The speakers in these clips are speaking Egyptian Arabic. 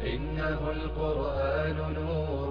إنه القرآن نور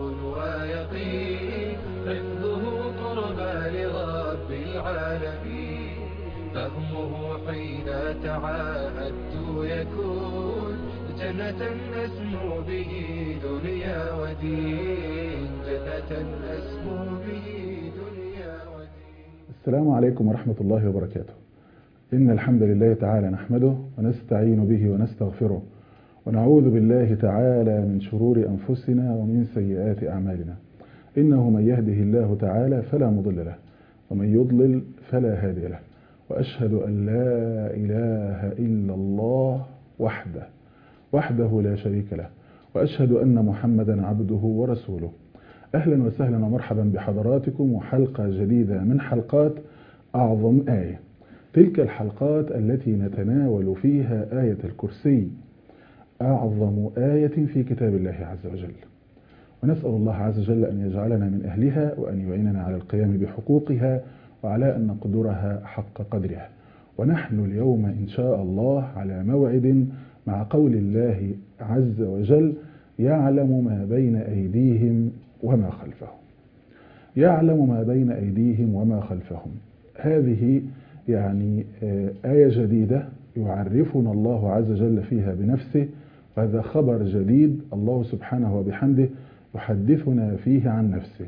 ويقين حفظه قربى لرب العالمين فهمه حين تعاهدت يكون جنة أسمو به دنيا ودين جنة أسمو به دنيا ودين السلام عليكم ورحمة الله وبركاته إن الحمد لله تعالى نحمده ونستعين به ونستغفره ونعوذ بالله تعالى من شرور أنفسنا ومن سيئات أعمالنا إنه من يهده الله تعالى فلا مضل له ومن يضلل فلا هادي له وأشهد أن لا إله إلا الله وحده وحده لا شريك له وأشهد أن محمدا عبده ورسوله أهلا وسهلا ومرحبا بحضراتكم وحلقة جديدة من حلقات أعظم آية تلك الحلقات التي نتناول فيها آية الكرسي أعظم آية في كتاب الله عز وجل ونسأل الله عز وجل أن يجعلنا من أهلها وأن يعيننا على القيام بحقوقها وعلى أن نقدرها حق قدرها ونحن اليوم إن شاء الله على موعد مع قول الله عز وجل يعلم ما بين أيديهم وما خلفهم يعلم ما بين أيديهم وما خلفهم هذه يعني آية جديدة يعرفنا الله عز وجل فيها بنفسه وهذا خبر جديد الله سبحانه وبحمده يحدثنا فيه عن نفسه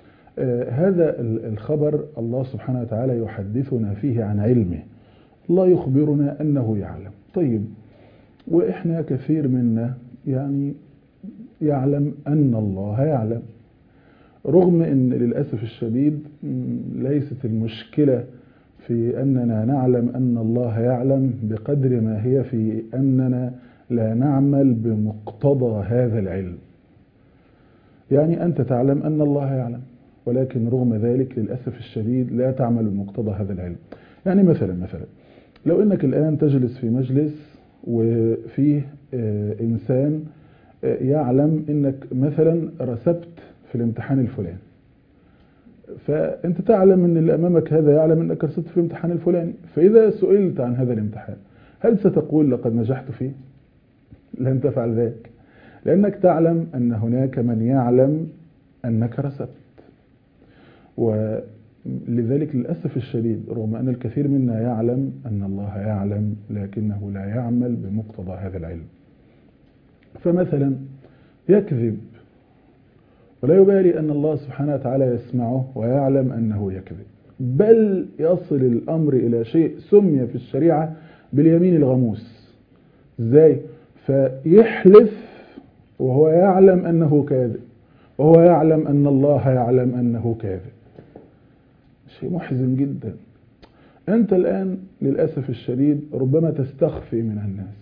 هذا الخبر الله سبحانه وتعالى يحدثنا فيه عن علمه الله يخبرنا أنه يعلم طيب وإحنا كثير منا يعني يعلم أن الله يعلم رغم أن للأسف الشديد ليست المشكلة في أننا نعلم أن الله يعلم بقدر ما هي في أننا لا نعمل بمقتضى هذا العلم يعني أنت تعلم أن الله يعلم ولكن رغم ذلك للأسف الشديد لا تعمل بمقتضى هذا العلم يعني مثلا مثلا لو أنك الآن تجلس في مجلس وفيه إنسان يعلم أنك مثلا رسبت في الامتحان الفلاني فأنت تعلم أن اللي أمامك هذا يعلم أنك رسبت في الامتحان الفلاني فإذا سئلت عن هذا الامتحان هل ستقول لقد نجحت فيه؟ لن تفعل ذلك لأنك تعلم أن هناك من يعلم أنك رسبت ولذلك للأسف الشديد رغم أن الكثير منا يعلم أن الله يعلم لكنه لا يعمل بمقتضى هذا العلم فمثلا يكذب ولا يبالي أن الله سبحانه وتعالى يسمعه ويعلم أنه يكذب بل يصل الأمر إلى شيء سمي في الشريعة باليمين الغموس ازاي فيحلف وهو يعلم أنه كاذب وهو يعلم أن الله يعلم أنه كاذب شيء محزن جدا أنت الآن للأسف الشديد ربما تستخفي من الناس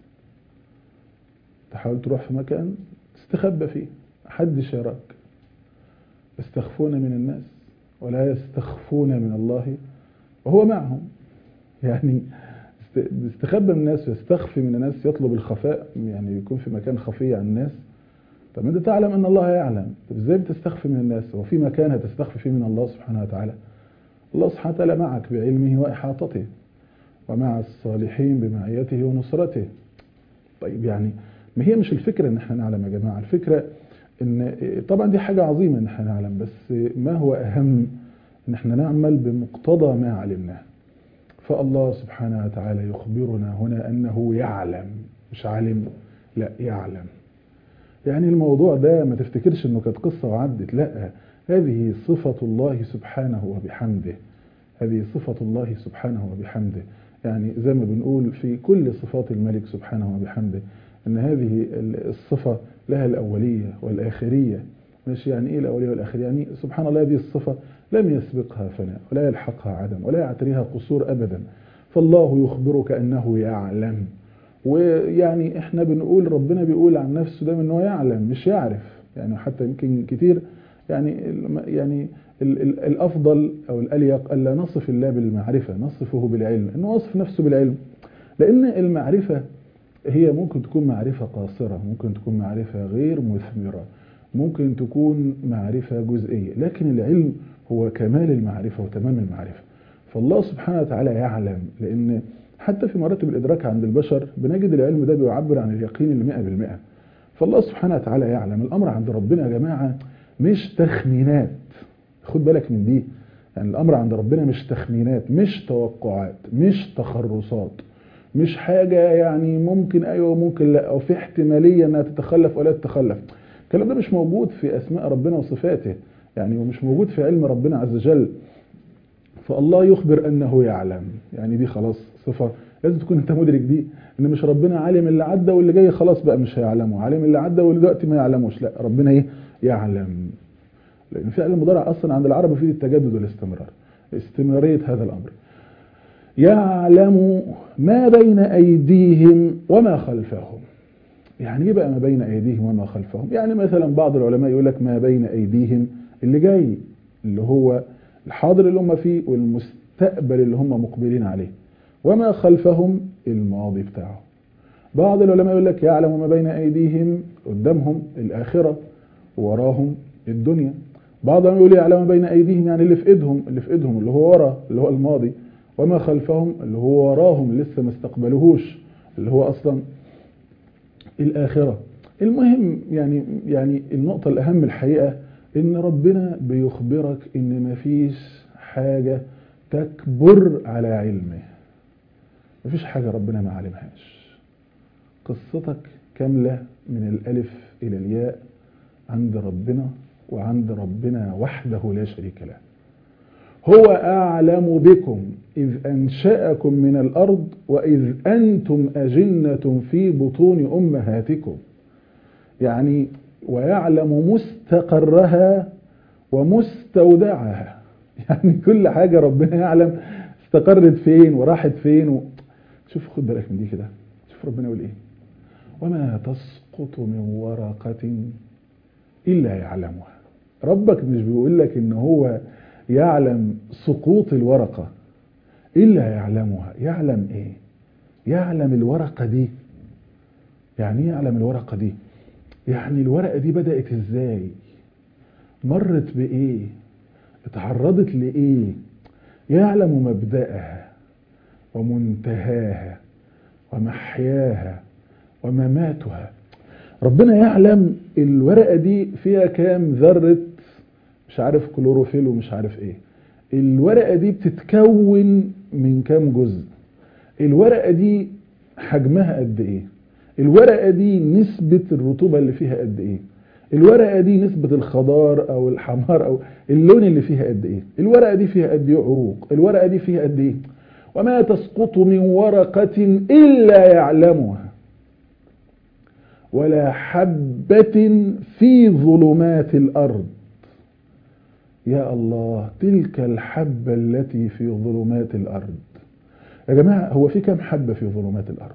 تحاول تروح في مكان تستخبى فيه محدش يراك يستخفون من الناس ولا يستخفون من الله وهو معهم يعني يستخبى من الناس ويستخفي من الناس يطلب الخفاء يعني يكون في مكان خفي عن الناس طب انت تعلم ان الله يعلم طب ازاي بتستخفي من الناس هو في مكان هتستخفي فيه من الله سبحانه وتعالى الله سبحانه وتعالى معك بعلمه واحاطته ومع الصالحين بمعيته ونصرته طيب يعني ما هي مش الفكره ان احنا نعلم يا جماعه الفكره ان طبعا دي حاجه عظيمه ان احنا نعلم بس ما هو اهم ان احنا نعمل بمقتضى ما علمناه فالله سبحانه وتعالى يخبرنا هنا أنه يعلم مش علم لا يعلم يعني الموضوع ده ما تفتكرش أنه كانت قصة وعدت لا هذه صفة الله سبحانه وبحمده هذه صفة الله سبحانه وبحمده يعني زي ما بنقول في كل صفات الملك سبحانه وبحمده أن هذه الصفة لها الأولية والآخرية مش يعني إيه الأولية والآخرية يعني سبحان الله هذه الصفة لم يسبقها فناء ولا يلحقها عدم ولا يعتريها قصور أبدا فالله يخبرك أنه يعلم ويعني احنا بنقول ربنا بيقول عن نفسه دايما انه يعلم مش يعرف يعني حتى يمكن كتير يعني يعني ال ال الافضل او الاليق الا نصف الله بالمعرفه نصفه بالعلم انه وصف نفسه بالعلم لان المعرفه هي ممكن تكون معرفه قاصره ممكن تكون معرفه غير مثمره ممكن تكون معرفه جزئيه لكن العلم هو كمال المعرفه وتمام المعرفه فالله سبحانه وتعالى يعلم لان حتى في مراتب الإدراك عند البشر بنجد العلم ده بيعبر عن اليقين المئة بالمئة فالله سبحانه وتعالى يعلم الأمر عند ربنا يا جماعة مش تخمينات خد بالك من دي يعني الأمر عند ربنا مش تخمينات مش توقعات مش تخرصات مش حاجة يعني ممكن أيوة ممكن لا أو في احتمالية أنها تتخلف ولا تتخلف الكلام ده مش موجود في أسماء ربنا وصفاته يعني ومش موجود في علم ربنا عز وجل فالله يخبر أنه يعلم يعني دي خلاص صفة لازم تكون انت مدرك دي ان مش ربنا عالم اللي عدى واللي جاي خلاص بقى مش هيعلمه عالم اللي عدى واللي دلوقتي ما يعلموش لا ربنا ايه يعلم لان فعل المضارع اصلا عند العرب يفيد التجدد والاستمرار استمرارية هذا الامر يعلم ما بين ايديهم وما خلفهم يعني ايه بقى ما بين ايديهم وما خلفهم يعني مثلا بعض العلماء يقول لك ما بين ايديهم اللي جاي اللي هو الحاضر اللي هم فيه والمستقبل اللي هم مقبلين عليه وما خلفهم الماضي بتاعه بعض العلماء يقول لك يعلم ما بين أيديهم قدامهم الآخرة ووراهم الدنيا بعضهم يقول يعلم ما بين أيديهم يعني اللي في إيدهم اللي في إيدهم اللي هو ورا اللي هو الماضي وما خلفهم اللي هو وراهم لسه ما استقبلوهوش اللي هو أصلا الآخرة المهم يعني يعني النقطة الأهم الحقيقة إن ربنا بيخبرك إن مفيش حاجة تكبر على علمه مفيش حاجة ربنا ما علمهاش قصتك كاملة من الألف إلى الياء عند ربنا وعند ربنا وحده لا شريك له هو أعلم بكم إذ أنشأكم من الأرض وإذ أنتم أجنة في بطون أمهاتكم يعني ويعلم مستقرها ومستودعها يعني كل حاجة ربنا يعلم استقرت فين وراحت فين و... شوف خد بالك من دي كده شوف ربنا يقول ايه وما تسقط من ورقة إلا يعلمها ربك مش بيقول لك ان هو يعلم سقوط الورقة إلا يعلمها يعلم ايه يعلم الورقة دي يعني ايه يعلم الورقة دي يعني الورقة دي بدأت ازاي مرت بايه اتعرضت لايه يعلم مبدأها ومنتهاها ومحياها ومماتها ربنا يعلم الورقة دي فيها كام ذرة مش عارف كلوروفيل ومش عارف ايه الورقة دي بتتكون من كام جزء الورقة دي حجمها قد ايه الورقة دي نسبة الرطوبة اللي فيها قد ايه الورقة دي نسبة الخضار او الحمار او اللون اللي فيها قد ايه الورقة دي فيها قد ايه عروق الورقة دي فيها قد ايه وما تسقط من ورقة إلا يعلمها ولا حبة في ظلمات الأرض يا الله تلك الحبة التي في ظلمات الأرض يا جماعة هو في كم حبة في ظلمات الأرض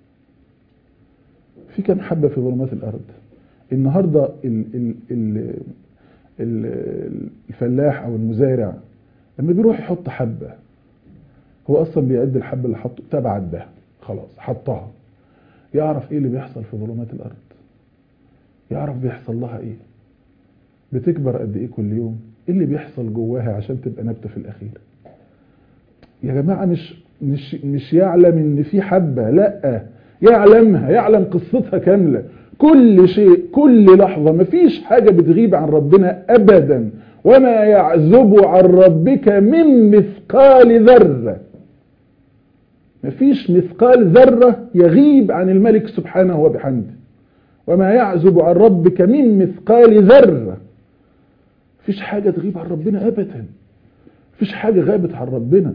في كم حبة في ظلمات الأرض النهاردة ال ال ال ال الفلاح أو المزارع لما بيروح يحط حبة هو أصلا بيعد الحبة اللي حطه تبعت ده خلاص حطها يعرف ايه اللي بيحصل في ظلمات الأرض يعرف بيحصل لها ايه بتكبر قد ايه كل يوم ايه اللي بيحصل جواها عشان تبقى نبتة في الأخير يا جماعة مش مش مش يعلم ان في حبة لا يعلمها يعلم قصتها كاملة كل شيء كل لحظة مفيش حاجة بتغيب عن ربنا أبدا وما يعزب عن ربك من مثقال ذرة مفيش مثقال ذرة يغيب عن الملك سبحانه وبحمده وما يعزب عن ربك من مثقال ذرة مفيش حاجة تغيب عن ربنا أبدا مفيش حاجة غابت عن ربنا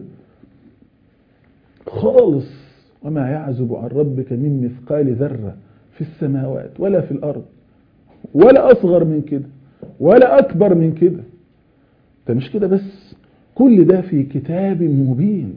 خالص وما يعزب عن ربك من مثقال ذرة في السماوات ولا في الأرض ولا أصغر من كده ولا أكبر من كده ده مش كده بس كل ده في كتاب مبين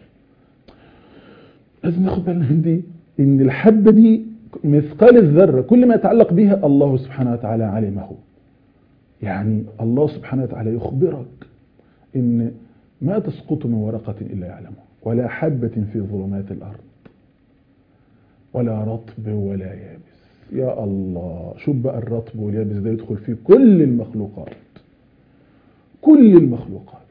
لازم ناخد بالنا من دي ان الحبة دي مثقال الذرة كل ما يتعلق بها الله سبحانه وتعالى علمه يعني الله سبحانه وتعالى يخبرك ان ما تسقط من ورقة إلا يعلمه ولا حبة في ظلمات الأرض ولا رطب ولا يابس يا الله شوف بقى الرطب واليابس ده يدخل فيه كل المخلوقات كل المخلوقات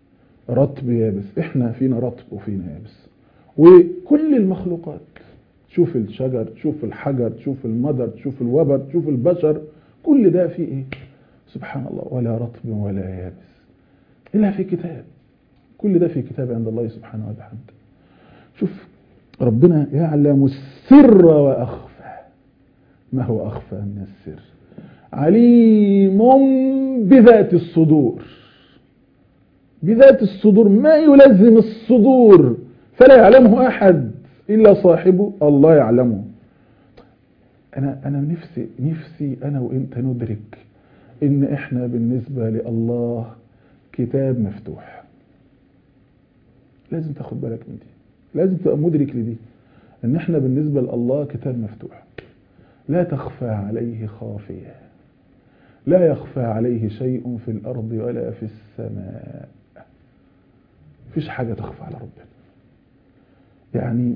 رطب يابس احنا فينا رطب وفينا يابس وكل المخلوقات شوف الشجر شوف الحجر شوف المدر شوف الوبر شوف البشر كل ده فيه ايه سبحان الله ولا رطب ولا يابس إلا في كتاب كل ده في كتاب عند الله سبحانه وتعالى شوف ربنا يعلم السر وأخفى ما هو أخفى من السر عليم بذات الصدور بذات الصدور ما يلزم الصدور فلا يعلمه أحد إلا صاحبه الله يعلمه أنا أنا نفسي نفسي أنا وأنت ندرك إن إحنا بالنسبة لله كتاب مفتوح لازم تاخد بالك من دي لازم تبقى مدرك لدي إن إحنا بالنسبة لله كتاب مفتوح لا تخفى عليه خافية لا يخفى عليه شيء في الأرض ولا في السماء فيش حاجة تخفى على ربنا يعني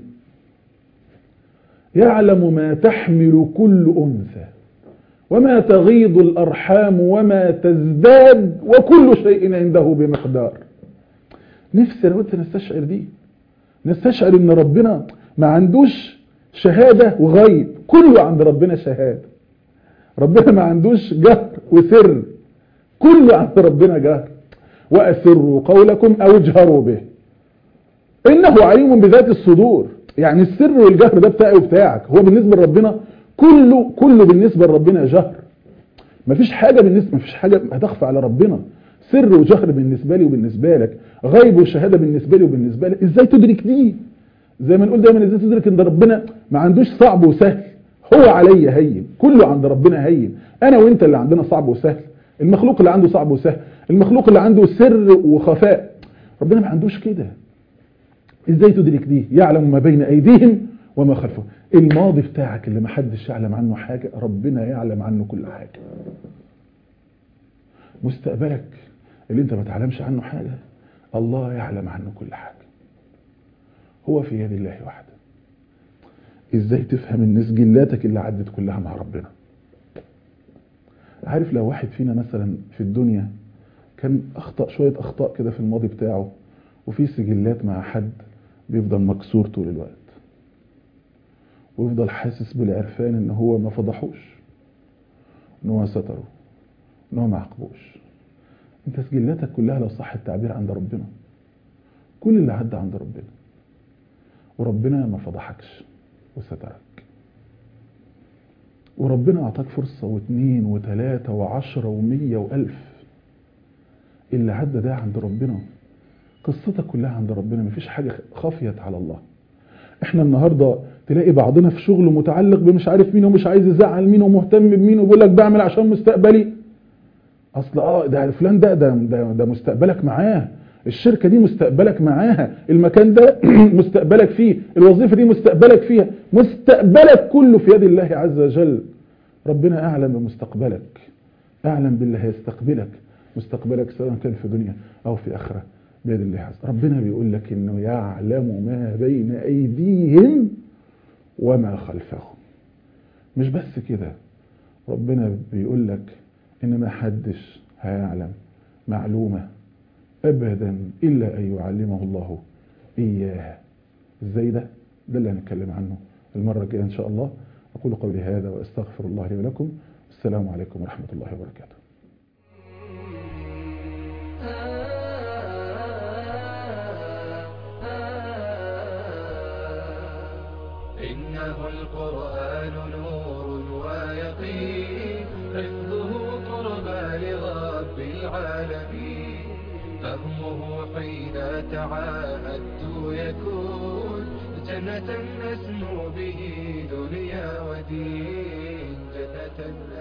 يعلم ما تحمل كل أنثى وما تغيض الأرحام وما تزداد وكل شيء عنده بمقدار نفسي لو انت نستشعر دي نستشعر ان ربنا ما عندوش شهادة وغيب كله عند ربنا شهادة ربنا ما عندوش جهر وسر كله عند ربنا جهر وأسروا قولكم أو اجهروا به إنه عليم بذات الصدور يعني السر والجهر ده بتاعي وبتاعك هو بالنسبة لربنا كله كله بالنسبة لربنا جهر مفيش حاجة بالنسبة مفيش حاجة هتخفى على ربنا سر وجهر بالنسبة لي وبالنسبة لك غيب وشهادة بالنسبة لي وبالنسبة لك ازاي تدرك دي زي ما نقول دايما ازاي تدرك ان ربنا ما عندوش صعب وسهل هو علي هين كله عند ربنا هين انا وانت اللي عندنا صعب وسهل المخلوق اللي عنده صعب وسهل المخلوق اللي عنده سر وخفاء ربنا ما عندوش كده ازاي تدرك دي يعلم ما بين ايديهم وما خلفهم الماضي بتاعك اللي ما حدش يعلم عنه حاجة ربنا يعلم عنه كل حاجة مستقبلك اللي انت ما تعلمش عنه حاجة الله يعلم عنه كل حاجة هو في يد الله وحده ازاي تفهم ان سجلاتك اللي عدت كلها مع ربنا عارف لو واحد فينا مثلا في الدنيا كان اخطأ شوية اخطاء كده في الماضي بتاعه وفي سجلات مع حد بيفضل مكسور طول الوقت ويفضل حاسس بالعرفان ان هو ما فضحوش ان هو ستره ان هو ما عاقبوش انت سجلاتك كلها لو صح التعبير عند ربنا كل اللي عدى عند ربنا وربنا ما فضحكش وسترك وربنا اعطاك فرصة واثنين وثلاثة وعشرة ومية والف اللي عدى ده عند ربنا قصتك كلها عند ربنا مفيش حاجة خفيت على الله احنا النهاردة تلاقي بعضنا في شغل متعلق بمش عارف مين ومش عايز يزعل مين ومهتم بمين وبيقول لك بعمل عشان مستقبلي اصل اه ده فلان ده ده ده, ده مستقبلك معاه الشركة دي مستقبلك معاها المكان ده مستقبلك فيه الوظيفة دي مستقبلك فيها مستقبلك كله في يد الله عز وجل ربنا أعلم بمستقبلك أعلم بالله هيستقبلك مستقبلك سواء كان في دنيا أو في آخرة بيد الله عز ربنا بيقول لك إنه يعلم ما بين أيديهم وما خلفهم مش بس كده ربنا بيقول لك إن ما حدش هيعلم معلومة أبدا إلا أن يعلمه الله إياها إزاي ده؟ ده اللي هنتكلم عنه المرة الجاية إن شاء الله أقول قولي هذا وأستغفر الله لي ولكم السلام عليكم ورحمة الله وبركاته إنه القرآن نور ويقين حفظه قربى لرب العالمين فهمه حين تعاهدت يكون جنة نسمو به دنيا ودين جنة